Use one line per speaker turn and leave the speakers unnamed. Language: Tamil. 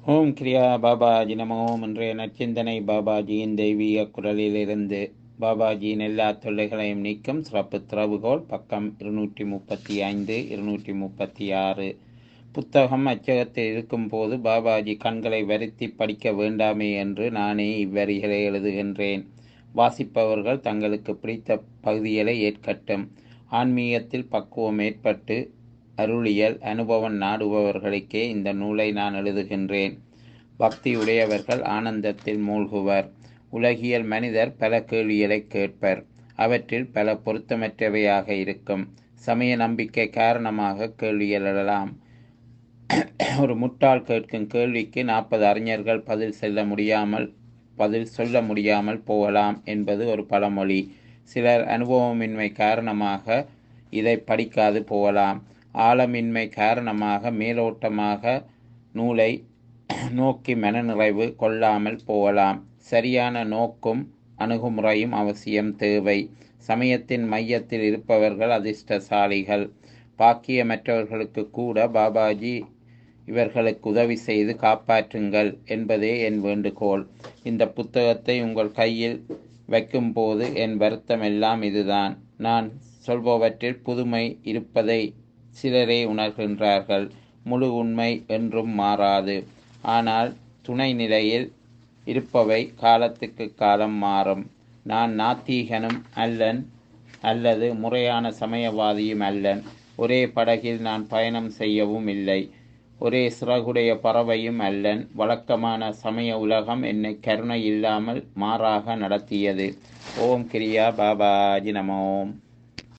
ஓம் கிரியா பாபாஜி நமோ இன்றைய நற்சிந்தனை பாபாஜியின் தெய்வீக குரலிலிருந்து பாபாஜியின் எல்லா தொல்லைகளையும் நீக்கும் சிறப்பு திறவுகோல் பக்கம் இருநூற்றி முப்பத்தி ஐந்து இருநூற்றி முப்பத்தி ஆறு புத்தகம் அச்சகத்தில் இருக்கும்போது பாபாஜி கண்களை வருத்தி படிக்க வேண்டாமே என்று நானே இவ்வரிகளை எழுதுகின்றேன் வாசிப்பவர்கள் தங்களுக்கு பிடித்த பகுதிகளை ஏற்கட்டும் ஆன்மீகத்தில் பக்குவம் ஏற்பட்டு அருளியல் அனுபவம் நாடுபவர்களுக்கே இந்த நூலை நான் எழுதுகின்றேன் பக்தி உடையவர்கள் ஆனந்தத்தில் மூழ்குவர் உலகியல் மனிதர் பல கேள்விகளை கேட்பர் அவற்றில் பல பொருத்தமற்றவையாக இருக்கும் சமய நம்பிக்கை காரணமாக கேள்விகள் எழலாம் ஒரு முட்டாள் கேட்கும் கேள்விக்கு நாற்பது அறிஞர்கள் பதில் செல்ல முடியாமல் பதில் சொல்ல முடியாமல் போகலாம் என்பது ஒரு பழமொழி சிலர் அனுபவமின்மை காரணமாக இதை படிக்காது போகலாம் ஆழமின்மை காரணமாக மேலோட்டமாக நூலை நோக்கி மனநிறைவு கொள்ளாமல் போகலாம் சரியான நோக்கும் அணுகுமுறையும் அவசியம் தேவை சமயத்தின் மையத்தில் இருப்பவர்கள் அதிர்ஷ்டசாலிகள் பாக்கியமற்றவர்களுக்கு கூட பாபாஜி இவர்களுக்கு உதவி செய்து காப்பாற்றுங்கள் என்பதே என் வேண்டுகோள் இந்த புத்தகத்தை உங்கள் கையில் வைக்கும்போது என் வருத்தம் எல்லாம் இதுதான் நான் சொல்பவற்றில் புதுமை இருப்பதை சிலரே உணர்கின்றார்கள் முழு உண்மை என்றும் மாறாது ஆனால் துணை நிலையில் இருப்பவை காலத்துக்கு காலம் மாறும் நான் நாத்தீகனும் அல்லன் அல்லது முறையான சமயவாதியும் அல்லன் ஒரே படகில் நான் பயணம் செய்யவும் இல்லை ஒரே சிறகுடைய பறவையும் அல்லன் வழக்கமான சமய உலகம் என்னை கருணை இல்லாமல் மாறாக நடத்தியது ஓம் கிரியா பாபாஜி நமோம்